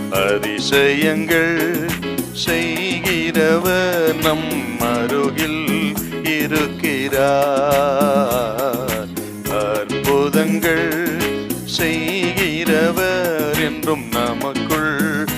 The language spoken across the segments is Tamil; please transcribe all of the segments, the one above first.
அதிசயங்கள் செய்கிறவர் நம் அருகில் இருக்கிறார் அற்புதங்கள் செய்கிறவர் என்றும் நமக்குள்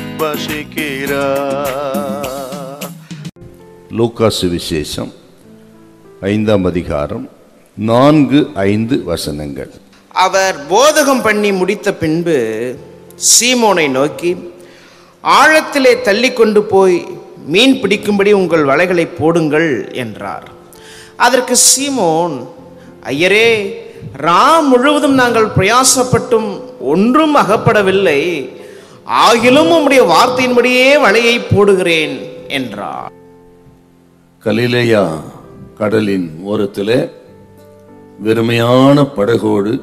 வசிக்கிறார் லூக்காசு விசேஷம் ஐந்தாம் அதிகாரம் நான்கு ஐந்து வசனங்கள் அவர் போதகம் பண்ணி முடித்த பின்பு சீமோனை நோக்கி ஆழத்திலே தள்ளி கொண்டு போய் மீன் பிடிக்கும்படி உங்கள் வலைகளை போடுங்கள் என்றார் அதற்கு சீமோன் ஐயரே ராம் முழுவதும் நாங்கள் பிரயாசப்பட்டும் ஒன்றும் அகப்படவில்லை ஆகிலும் உம்முடைய வார்த்தையின்படியே வலையை போடுகிறேன் என்றார் கலிலேயா கடலின் ஓரத்திலே வெறுமையான படகோடு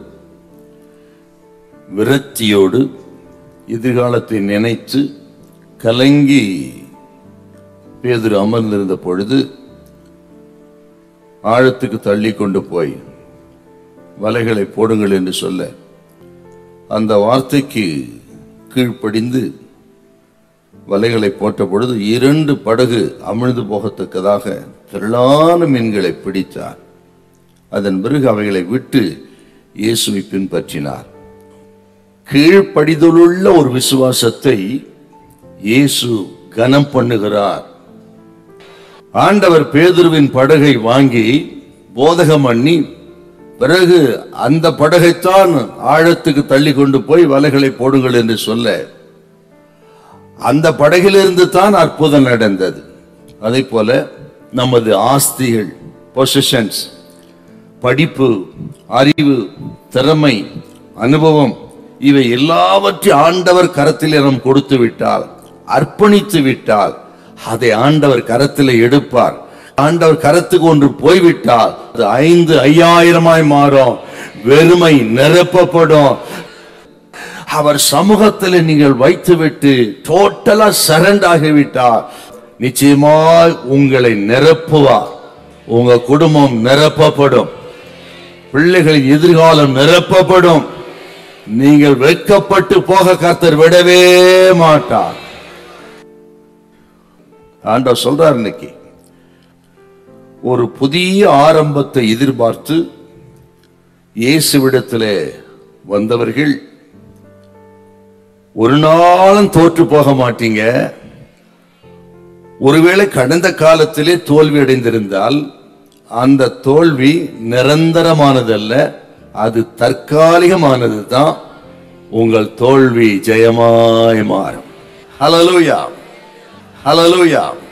விரக்தியோடு எதிர்காலத்தை நினைத்து கலங்கி பேதுரு அமர்ந்திருந்த பொழுது ஆழத்துக்கு தள்ளி கொண்டு போய் வலைகளை போடுங்கள் என்று சொல்ல அந்த வார்த்தைக்கு கீழ்ப்படிந்து வலைகளை போட்ட பொழுது இரண்டு படகு அமிழ்ந்து போகத்தக்கதாக திரளான மீன்களை பிடித்தார் அதன் பிறகு அவைகளை விட்டு இயேசுவை பின்பற்றினார் கீழ்ப்படிதலுள்ள ஒரு விசுவாசத்தை இயேசு கனம் பண்ணுகிறார் ஆண்டவர் பேதுருவின் படகை வாங்கி போதகம் பண்ணி பிறகு அந்த படகைத்தான் ஆழத்துக்கு தள்ளி கொண்டு போய் வலைகளை போடுங்கள் என்று சொல்ல அந்த படகிலிருந்து தான் அற்புதம் நடந்தது அதே போல நமது ஆஸ்திகள் பொசிஷன்ஸ் படிப்பு அறிவு திறமை அனுபவம் இவை எல்லாவற்றையும் ஆண்டவர் கரத்திலே நாம் கொடுத்து விட்டால் அர்ப்பணித்து விட்டால் அதை ஆண்டவர் கரத்திலே எடுப்பார் ஆண்டவர் கரத்துக்கு ஒன்று போய்விட்டால் அது ஐந்து ஐயாயிரமாய் மாறும் வெறுமை நிரப்பப்படும் அவர் சமூகத்தில் நீங்கள் வைத்துவிட்டு டோட்டலா சரண்ட் ஆகிவிட்டார் நிச்சயமாய் உங்களை நிரப்புவார் உங்க குடும்பம் நிரப்பப்படும் பிள்ளைகளின் எதிர்காலம் நிரப்பப்படும் நீங்கள் வெட்கப்பட்டு போக கர்த்தர் விடவே மாட்டார் ஆண்டவர் சொல்றார் இன்னைக்கு ஒரு புதிய ஆரம்பத்தை எதிர்பார்த்து இயேசுவிடத்திலே வந்தவர்கள் ஒரு நாளும் தோற்று போக மாட்டீங்க ஒருவேளை கடந்த காலத்திலே தோல்வி அடைந்திருந்தால் அந்த தோல்வி நிரந்தரமானதல்ல அது தற்காலிகமானது தான் உங்கள் தோல்வி ஜெயமாய் மாறும் ஹலலூயா ஹலலூயா